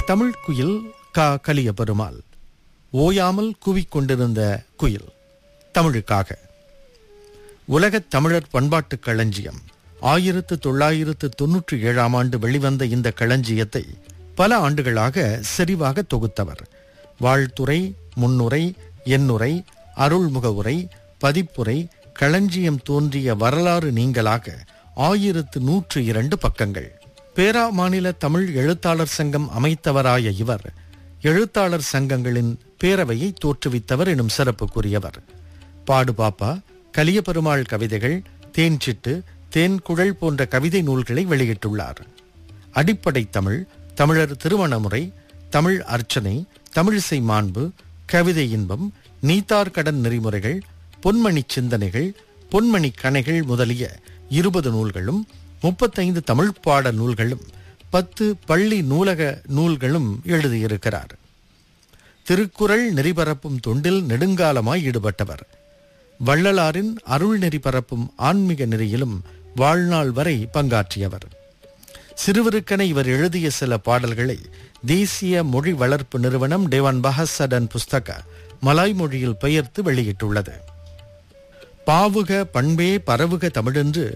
தமிழ் குயில் கா கலிய பெருமாள் ஓயாமல் கூவிக்கொண்டிருந்த குயில் தமிழுக்காக உலகத் தமிழர் பண்பாட்டுக் களஞ்சியம் ஆயிரத்து தொள்ளாயிரத்து தொன்னூற்றி ஏழாம் ஆண்டு வெளிவந்த இந்த களஞ்சியத்தை பல ஆண்டுகளாக செறிவாக தொகுத்தவர் வாழ்த்துறை முன்னுரை எண்ணுரை அருள்முக உரை பதிப்புரை களஞ்சியம் தோன்றிய வரலாறு நீங்களாக ஆயிரத்து நூற்று இரண்டு பக்கங்கள் பேரா மாநில தமிழ் எழுத்தாளர் சங்கம் அமைத்தவராய இவர் எழுத்தாளர் சங்கங்களின் பேரவையை தோற்றுவித்தவர் எனும் சிறப்புக்குரியவர் பாடுபாப்பா கலியபெருமாள் கவிதைகள் தேன்சிட்டு தேன்குழல் போன்ற கவிதை நூல்களை வெளியிட்டுள்ளார் அடிப்படை தமிழ் தமிழர் திருமணமுறை தமிழ் அர்ச்சனை தமிழிசை மாண்பு கவிதை இன்பம் நீத்தார் கடன் நெறிமுறைகள் பொன்மணி சிந்தனைகள் பொன்மணி கணைகள் முதலிய இருபது நூல்களும் முப்பத்தைந்து தமிழ் பாட நூல்களும் பத்து பள்ளி நூலக நூல்களும் எழுதியிருக்கிறார் திருக்குறள் நெறிபரப்பும் தொண்டில் நெடுங்காலமாய் ஈடுபட்டவர் வள்ளலாரின் அருள் நெறி பரப்பும் ஆன்மீக நெறியிலும் வாழ்நாள் வரை பங்காற்றியவர் சிறுவருக்கென இவர் எழுதிய சில பாடல்களை தேசிய மொழி வளர்ப்பு நிறுவனம் டேவான் பஹசடன் புஸ்தக மலாய் மொழியில் பெயர்த்து வெளியிட்டுள்ளது பாவுக பண்பே பரவுக தமிழென்று